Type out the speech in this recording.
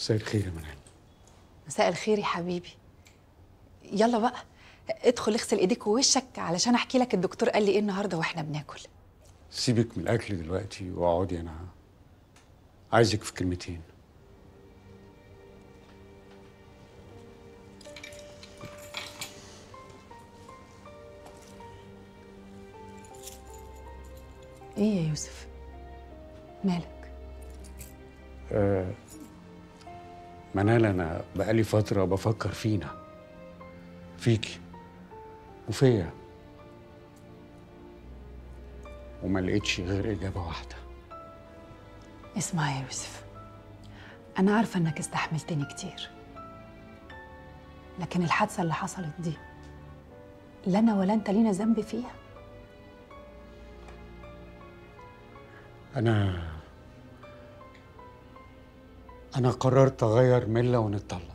مساء الخير يا منال مساء الخير يا حبيبي يلا بقى ادخل اغسل ايديك ووشك علشان احكي لك الدكتور قال لي ايه النهارده واحنا بناكل سيبك من الاكل دلوقتي واقعدي انا عايزك في كلمتين ايه يا يوسف مالك منال انا بقالي فتره بفكر فينا فيكي وفيا وما لقيتش غير اجابه واحده اسمع يا يوسف انا عارفه انك استحملتني كتير لكن الحادثه اللي حصلت دي لا انا ولا انت لينا ذنب فيها انا انا قررت اغير مله ونتطلق